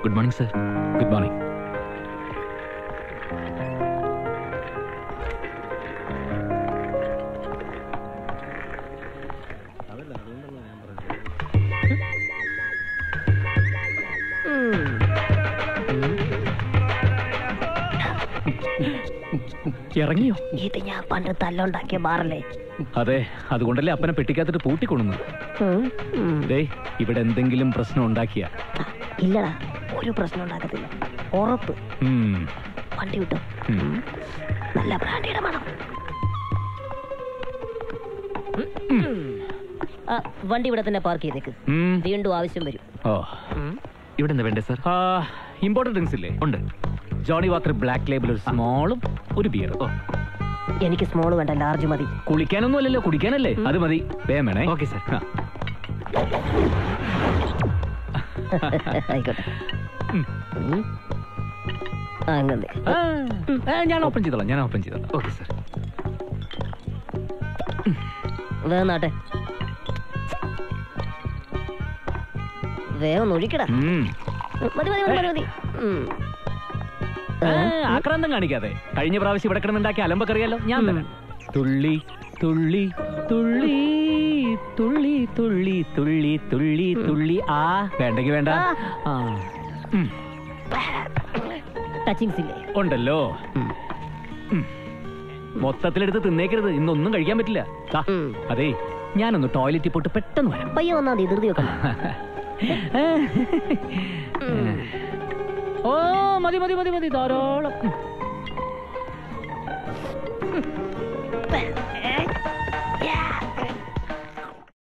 Good morning sir good morning ഇറങ്ങിയോ ഇത് ഞാൻ പണ്ട് തല്ലുണ്ടാക്കിയ ബാറല്ലേ അതെ അതുകൊണ്ടല്ലേ അപ്പനെ പെട്ടിക്കകത്തിട്ട് പൂട്ടിക്കൊണ്ടുന്നത് ഉം, ഉം. ദേ ഇവിടെ എന്തെങ്കിലും പ്രശ്നം ഉണ്ടാക്കിയ ഇല്ലടാ ഒരു പ്രശ്നം ഉണ്ടാക്കത്തില്ല ഉറപ്പ് വണ്ടി വിട്ടു നല്ല ബ്രാൻഡിയുടെ മണം ആ, വണ്ടി ഇവിടെ തന്നെ പാർക്ക് ചെയ്തേക്ക് വീണ്ടും ആവശ്യം വരും ഓ ഇവിടെ എന്താ വേണ്ടേ സർ ഇമ്പോർട്ടൻറ്റ് ഡ്രിങ്ക്സ് ഇല്ലേ ഉണ്ട് ജോണി വാക്കർ ബ്ലാക്ക് ലേബിൾ ഒരു സ്മോളും ഒരു ബിയറും എനിക്ക് സ്മോൾ വേണ്ട ലാർജ് മതി കുളിക്കാനൊന്നും അല്ലല്ലോ കുടിക്കാനല്ലേ അത് മതി വേഗം വേണേ ഓക്കെ സർ ആയിക്കോട്ടെ ഉം. അങ്ങനെ ഞാൻ ഓപ്പൺ ചെയ്തോളാം ഞാൻ ഓപ്പൺ ചെയ്തോളാം ഓക്കെ സർ വേഗം നാട്ടെ വേഗം ഒഴിക്കടാ മതി മതി മതി മതി മതി ഉം. ആക്രാന്തം കാണിക്കാതെ കഴിഞ്ഞ പ്രാവശ്യം ഇവിടെ കിടന്നുണ്ടാക്കിയ അലമ്പക്കറിയാലോ ഞാൻ തരാം തുള്ളി തുള്ളി തുള്ളി തുള്ളി തുള്ളി തുള്ളി തുള്ളി തുള്ളി ആ വേണ്ടെങ്കി വേണ്ട ആ ഉം. ടച്ചിങ്സ് ഇല്ലേ ഉണ്ടല്ലോ ഉം. മൊത്തത്തിലെടുത്ത് തിന്നേക്കരുത് ഇന്നൊന്നും കഴിക്കാൻ പറ്റില്ല ദാ, അതേ ഞാനൊന്ന് ടോയ്ലറ്റിൽ പോയിട്ട് പെട്ടെന്ന് വരാം പയ്യെ വന്നാ മതി ധൃതി വെക്കണം ഓ മതി മതി മതി മതി ധാരാളം ഉം.